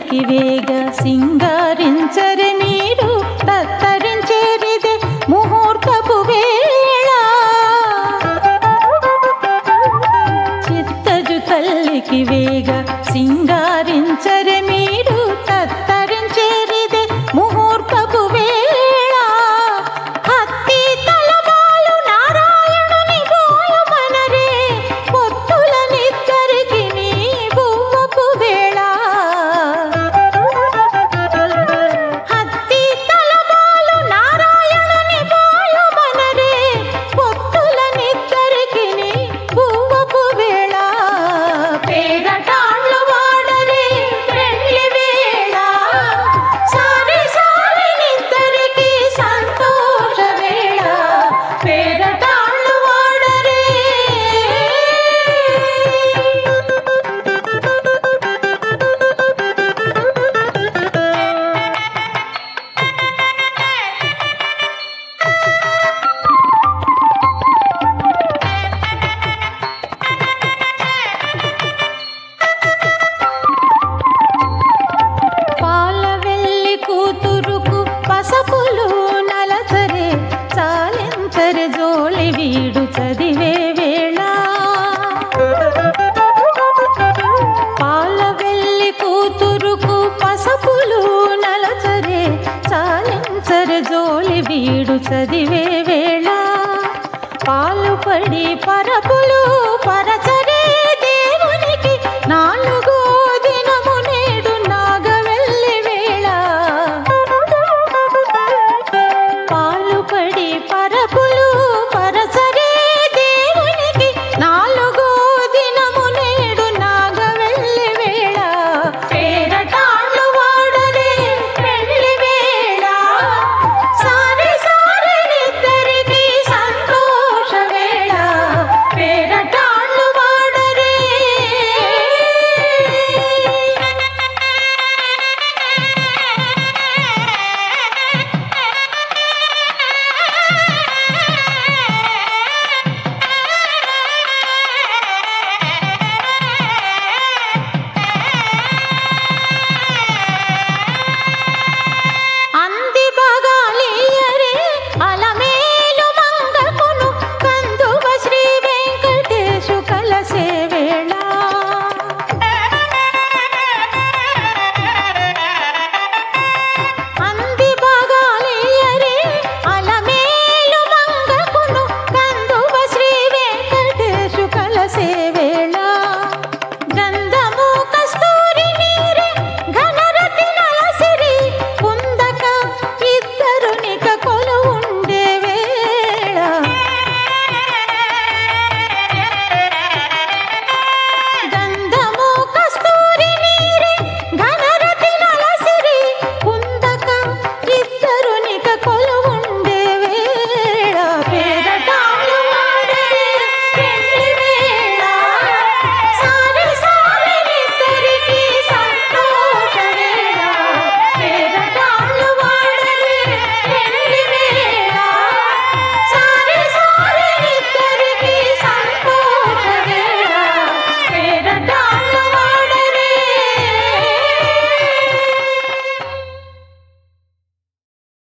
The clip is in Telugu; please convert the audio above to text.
జుతల్లికి వేగ సింగారించరి మీరు తత్తరించేరిదే ముహూర్తపు వేళ చిత్తజు తల్లికి వేగ సింగారించరి మీరు తత్తరించేరిదే ముహూర్తపు వేళ హత్తి తలమాలు నారాయణుని గోయమనరే పొత్తులనిద్దరికి నీ బువ్వపు వేళ హత్తి తలమాలు నారాయణుని గోయమనరే పొత్తులనిద్దరికి నీ బువ్వపు వేళ పేరటాళ్ళు వాడరే పెళ్లి వేళ సారి సారి నిద్దరికి సంతోష వేళ పేరటాళ్ళు వాడరే పాల వెళ్ళి కూతురుకు పసపులు నలసరే చాలించరి జోలి వీడు చదివే వేళ పాల వెళ్ళి కూతురుకు పసపులు నలసరే చాలించరి జోలి వీడు చదివే వేళ పాలు పడి పరపులు